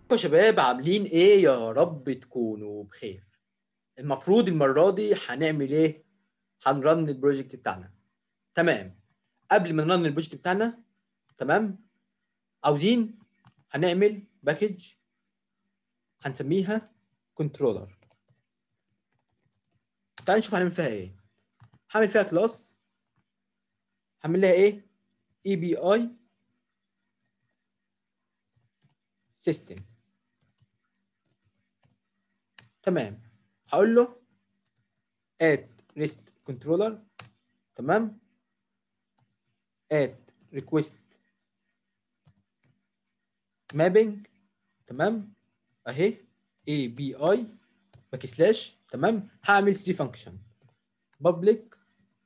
يا شباب عاملين ايه يا رب تكونوا بخير المفروض المره دي هنعمل ايه هنرن البروجكت بتاعنا تمام قبل ما نرن البروجكت بتاعنا تمام عاوزين هنعمل باكج هنسميها كنترولر تعال نشوف هنعمل فيها ايه هعمل فيها كلاس هعمل لها ايه اي بي اي سيستم تمام هقول له add rest controller تمام add request mapping تمام اهي اي بي اي باك سلاش تمام هعمل 3 فانكشن public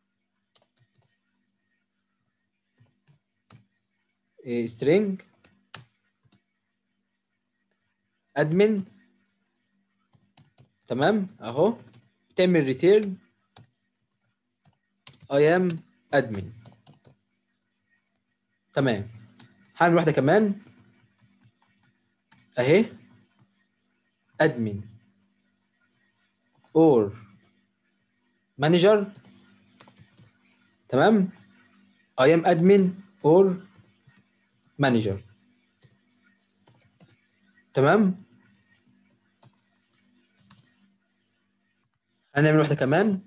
إيه string admin تمام اهو تعمل ريتيرن I am admin تمام هعمل واحدة كمان اهي admin or manager تمام I am admin or manager تمام هنعمل واحدة كمان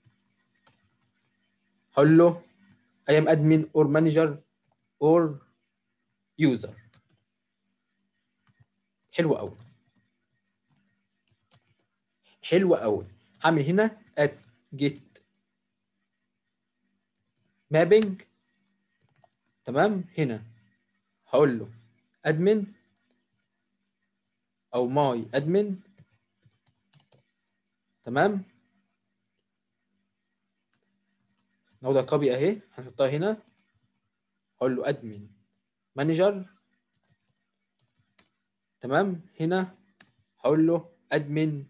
هقول له I am admin or manager or user حلوة أوي حلوة أوي هعمل هنا at get mapping تمام هنا هقول له admin أو my admin تمام ناخدها كوبي اهي هنحطها هنا هقول له ادمن مانجر تمام هنا هقول له ادمن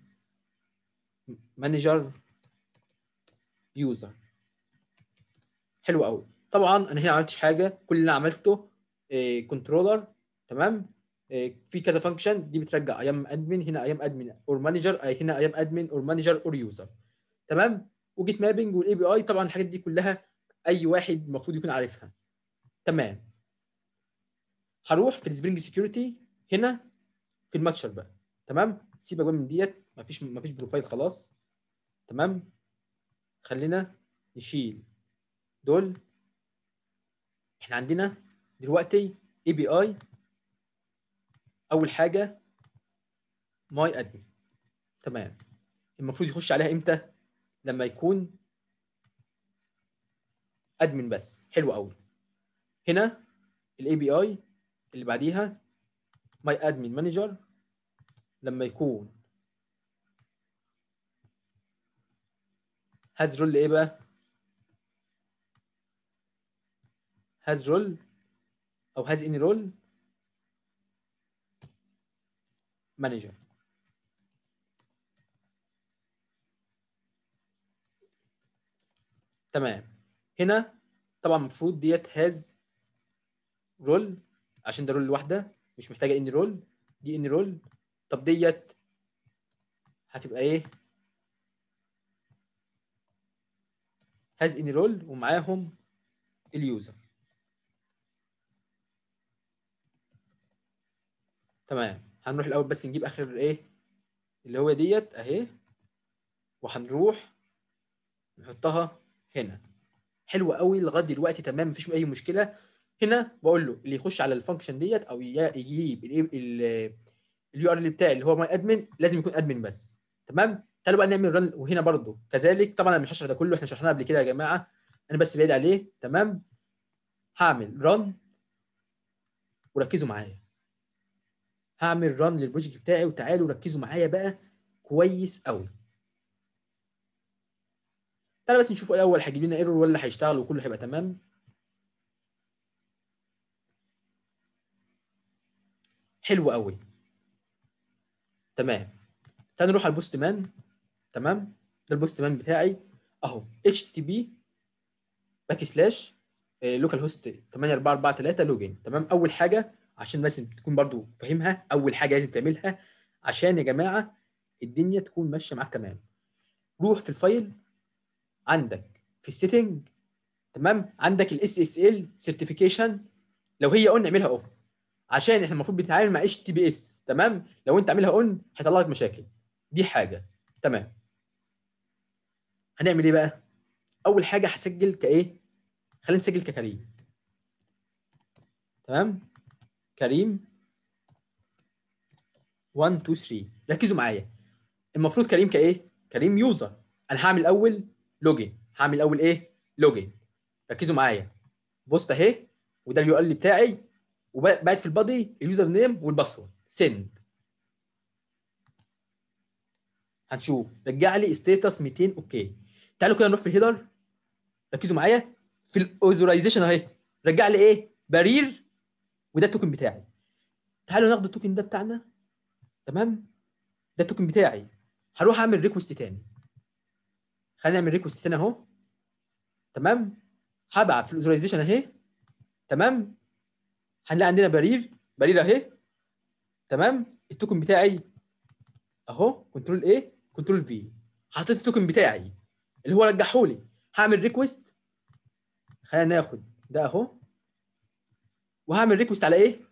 مانجر يوزر حلو قوي طبعا انا هنا ما عملتش حاجه كل اللي انا عملته كنترولر تمام إيه في كذا فانكشن دي بترجع ايام ادمن هنا ايام ادمن اور مانجر هنا ايام ادمن اور مانجر اور يوزر تمام وجيت مابنج والاي بي اي طبعا الحاجات دي كلها اي واحد المفروض يكون عارفها تمام هروح في السبرينج سكيورتي هنا في الماتشر بقى تمام سيبك بقى من ديت مفيش مفيش بروفايل خلاص تمام خلينا نشيل دول احنا عندنا دلوقتي اي بي اي اول حاجه ماي ادمن تمام المفروض يخش عليها امتى لما يكون ادمن بس حلو قوي هنا الاي بي اي اللي بعديها ماي ادمن مانجر لما يكون هاز رول ايه بقى هاز رول او هاز اني رول مانجر تمام هنا طبعا المفروض ديت هاز رول عشان ده رول لوحده مش محتاجه ان رول دي ان رول طب ديت هتبقى ايه هاز ان رول ومعاهم اليوزر تمام هنروح الاول بس نجيب اخر ايه اللي هو ديت اهي وهنروح نحطها هنا حلوه قوي لغايه دلوقتي تمام مفيش اي مشكله هنا بقول له اللي يخش على الفانكشن ديت او يجيب اليو ار ال بتاعي اللي هو ماي ادمن لازم يكون ادمن بس تمام تعالوا بقى نعمل رن وهنا برضو كذلك طبعا انا مش هشرح ده كله احنا شرحناه قبل كده يا جماعه انا بس بعيد عليه تمام هعمل رن وركزوا معايا هعمل رن للبروجكت بتاعي وتعالوا ركزوا معايا بقى كويس قوي تعالى بس نشوف الاول هيجيب لنا ايرور ولا هيشتغل وكله هيبقى تمام حلو قوي تمام تعالى نروح على البوست مان تمام ده البوست مان بتاعي اهو اتش تي بي باك سلاش لوكال هوست 8443 لوجن تمام اول حاجه عشان بس تكون برضو فاهمها اول حاجه لازم تعملها عشان يا جماعه الدنيا تكون ماشيه معاك تمام روح في الفايل عندك في السيتنج تمام عندك الاس اس ال سيرتيفيكيشن لو هي اون اعملها اوف عشان احنا المفروض بنتعامل مع اتش تي بي اس تمام لو انت عاملها اون هيطلع لك مشاكل دي حاجه تمام هنعمل ايه بقى اول حاجه هسجل كايه خلينا نسجل ككريم تمام كريم 1 2 3 ركزوا معايا المفروض كريم كايه كريم يوزر انا هعمل اول لوجن هعمل اول ايه لوجن ركزوا معايا بوست اهي وده اليو ال بتاعي وبعت في البادي اليوزر نيم والباسورد سند هنشوف رجع لي ستيتس 200 اوكي تعالوا كده نروح في الهيدر ركزوا معايا في الاوثرايزيشن اهي رجع لي ايه برير وده التوكن بتاعي تعالوا ناخد التوكن ده بتاعنا تمام ده التوكن بتاعي هروح اعمل ريكوست تاني خلينا نعمل ريكوست تاني اهو تمام هبعت في الاوثرايزيشن اهي تمام هنلاقي عندنا برير برير اهي تمام التوكن بتاعي اهو كنترول ايه كنترول في حطيت التوكن بتاعي اللي هو رجحه لي هعمل ريكوست خلينا ناخد ده اهو وهعمل ريكوست على ايه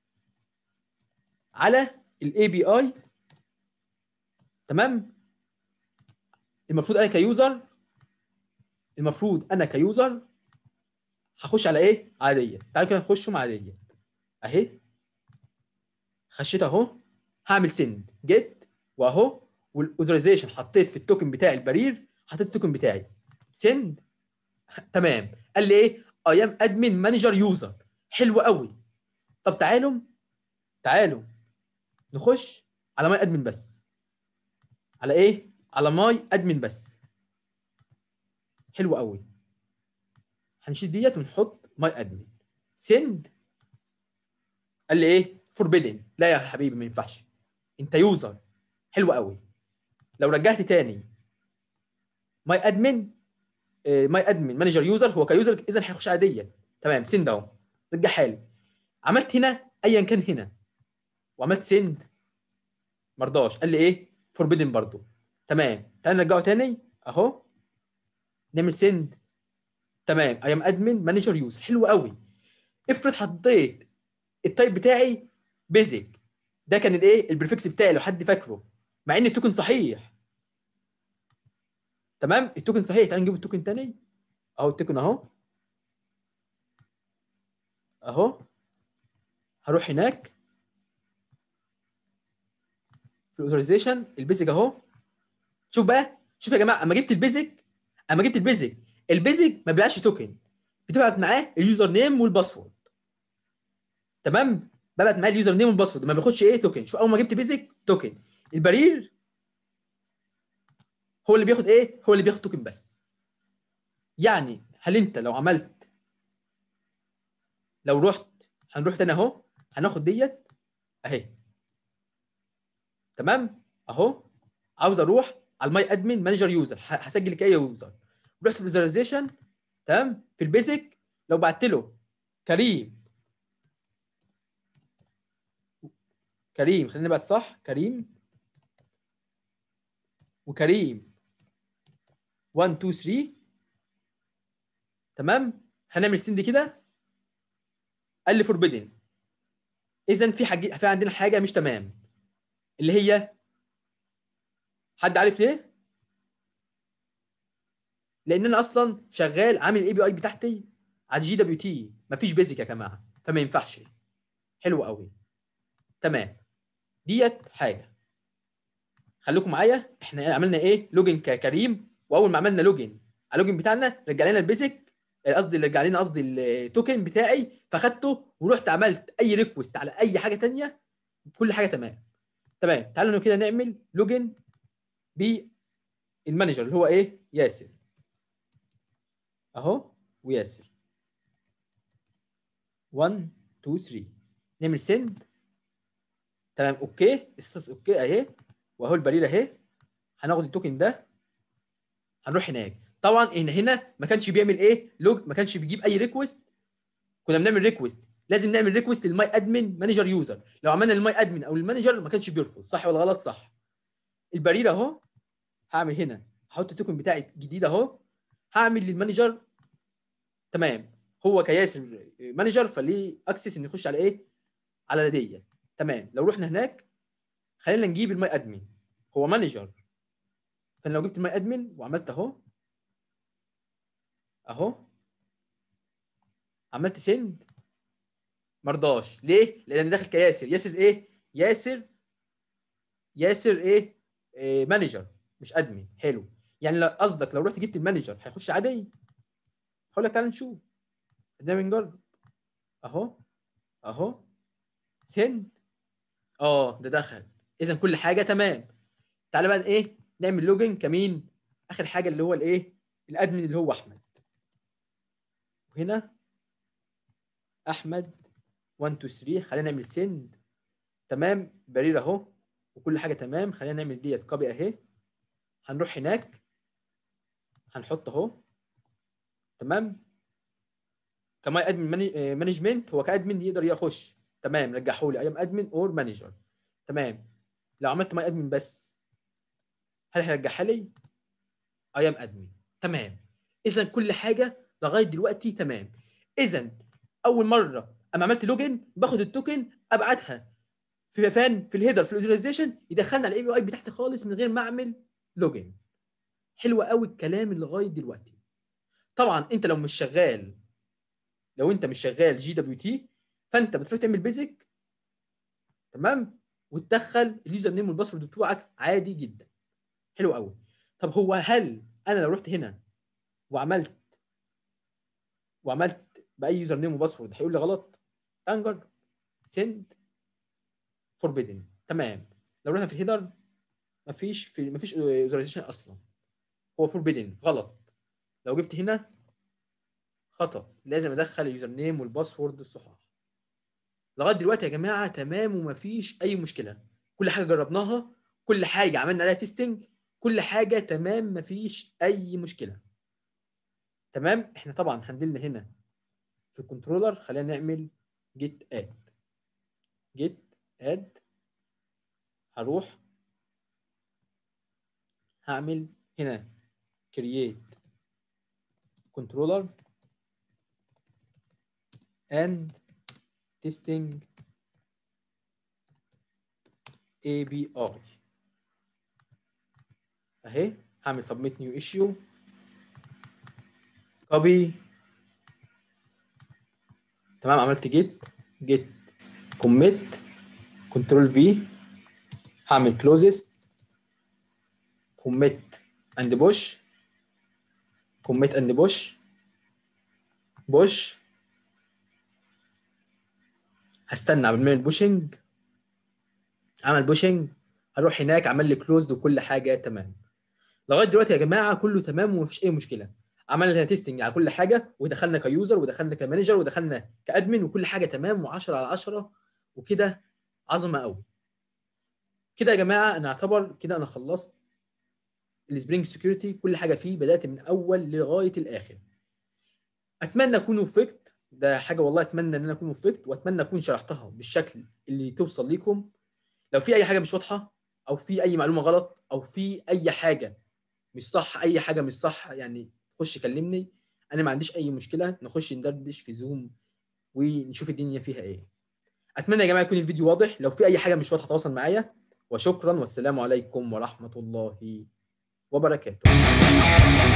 على الاي بي اي تمام المفروض انا كيوزر المفروض انا كيوزر هخش على ايه عاديه تعالوا كده نخشهم عاديه اهي خشيت اهو هعمل سند جيت واهو والاوثرايزيشن حطيت في التوكن بتاعي البرير حطيت التوكن بتاعي سند تمام قال لي ايه اي ام ادمن مانجر يوزر حلو قوي طب تعالوا تعالوا نخش على ماي ادمن بس على ايه على ماي ادمن بس حلو قوي هنشيل ديت ونحط ماي ادمن سند قال لي ايه فوربيدن لا يا حبيبي ما ينفعش انت يوزر حلو قوي لو رجعت تاني ماي ادمن ماي ادمن مانجر يوزر هو كيوزر اذا هيخش عاديا تمام سند اهو رجع حالي عملت هنا ايا كان هنا وعملت سند مرضاش قال لي ايه فوربيدن برضو تمام تعالى نرجعه تاني اهو نعمل سند تمام اي ام ادمن مانجر يوزر حلو قوي افرض حطيت التايب بتاعي بيزك ده كان الايه البريفكس بتاعي لو حد فاكره مع ان التوكن صحيح تمام التوكن صحيح تعال نجيب التوكن تاني اهو التوكن اهو اهو هروح هناك في الاوثرايزيشن البيزك اهو شوف بقى شوف يا جماعه اما جبت البيزك اما جبت البيزك البيزك ما بيبقاش توكن بتبعت معاه اليوزر نيم والباسورد تمام ببعت معاه اليوزر نيم والباسورد ما بياخدش ايه توكن شوف اول ما جبت بيزك توكن البرير هو اللي بياخد ايه هو اللي بياخد توكن بس يعني هل انت لو عملت لو رحت هنروح تاني اهو هناخد ديت اهي تمام اهو عاوز اروح على الماي ادمن مانجر يوزر هسجل كاي يوزر رحت في الفيزواليزيشن تمام في البيزك لو بعت له كريم كريم خلينا نبعت صح كريم وكريم 1 2 3 تمام هنعمل سند كده قال لي فوربيدن اذا في حاجه في عندنا حاجه مش تمام اللي هي حد عارف ليه لان انا اصلا شغال عامل الاي بي اي بتاعتي على جي دبليو تي مفيش بيزك يا جماعه فما ينفعش حلو قوي تمام ديت حاجه خليكم معايا احنا عملنا ايه لوجن ككريم واول ما عملنا لوجن على اللوجن بتاعنا رجع لنا البيزك قصدي رجع لنا قصدي التوكن بتاعي فاخدته ورحت عملت اي ريكوست على اي حاجه ثانيه كل حاجه تمام تمام تعالوا كده نعمل لوجن بالمانجر اللي هو ايه ياسر اهو وياسر 1 2 3 نعمل سند تمام اوكي استاذ اوكي اهي واهو البرير اهي هناخد التوكن ده هنروح هناك طبعا هنا هنا ما كانش بيعمل ايه لوج ما كانش بيجيب اي ريكوست كنا بنعمل ريكوست لازم نعمل ريكوست للماي ادمن مانجر يوزر لو عملنا للماي ادمن او المانجر ما كانش بيرفض صح ولا غلط صح البرير اهو هعمل هنا هحط التوكن بتاعي جديد اهو هعمل للمانجر تمام هو كياسر مانجر فليه اكسس انه يخش على ايه على دي تمام لو رحنا هناك خلينا نجيب الماي ادمن هو مانجر فانا لو جبت الماي ادمن وعملت اهو اهو عملت سند مرضاش ليه لان داخل كياسر ياسر ايه ياسر ياسر ايه, إيه مانجر مش ادمن حلو يعني لو قصدك لو رحت جبت المانجر هيخش عادي هقول لك تعالى نشوف ده بنجرب اهو اهو سند اه ده دخل اذا كل حاجه تمام تعالى بقى ايه نعمل لوجن كمين اخر حاجه اللي هو الايه الادمن اللي هو احمد وهنا احمد 1 2 3 خلينا نعمل سند تمام برير اهو وكل حاجه تمام خلينا نعمل ديت كوبي اهي هنروح هناك هنحط اهو تمام كماي ادمن مانجمنت هو كادمن يقدر يخش تمام رجحوا لي اي ام ادمن اور مانجر تمام لو عملت ماي ادمن بس هل هيرجعها لي اي ام ادمن تمام اذا كل حاجه لغايه دلوقتي تمام اذا اول مره اما عملت لوجن باخد التوكن ابعتها في فان في الهيدر في الاوثرايزيشن يدخلنا على الاي بي اي بتاعت خالص من غير ما اعمل لوجن حلو قوي الكلام اللي لغايه دلوقتي طبعا انت لو مش شغال لو انت مش شغال جي دبليو تي فانت بتروح تعمل بيزك تمام وتدخل اليوزر نيم والباسورد بتوعك عادي جدا حلو قوي طب هو هل انا لو رحت هنا وعملت وعملت باي يوزر نيم وباسورد هيقول لي غلط تعال نجرب سند فوربيدن تمام لو رحنا في الهيدر مفيش في مفيش اوثرايزيشن اصلا هو فوربيدن غلط لو جبت هنا خطا لازم ادخل اليوزر نيم والباسورد الصحاح لغايه دلوقتي يا جماعه تمام ومفيش اي مشكله كل حاجه جربناها كل حاجه عملنا عليها تيستنج كل حاجه تمام مفيش اي مشكله تمام احنا طبعا هندلنا هنا في الكنترولر خلينا نعمل جيت اد جيت اد هروح هعمل هنا create controller and testing API اهي هعمل submit new issue copy تمام عملت جيت جيت commit كنترول في هعمل closes commit and push commit and push push هستنى قبل ما يعمل بوشنج عمل بوشنج هروح هناك عمل لي كلوزد وكل حاجه تمام لغايه دلوقتي يا جماعه كله تمام ومفيش اي مشكله عملنا تيستنج على كل حاجه ودخلنا كيوزر ودخلنا كمانجر ودخلنا كادمن وكل حاجه تمام و10 على 10 وكده عظمه قوي كده يا جماعه انا اعتبر كده انا خلصت السبرينج سكيورتي كل حاجه فيه بدات من اول لغايه الاخر اتمنى اكون وفقت ده حاجه والله اتمنى ان انا اكون وفقت واتمنى اكون شرحتها بالشكل اللي توصل ليكم لو في اي حاجه مش واضحه او في اي معلومه غلط او في اي حاجه مش صح اي حاجه مش صح يعني خش كلمني انا ما عنديش اي مشكله نخش ندردش في زوم ونشوف الدنيا فيها ايه اتمنى يا جماعه يكون الفيديو واضح لو في اي حاجه مش واضحه تواصل معايا وشكرا والسلام عليكم ورحمه الله وبركاته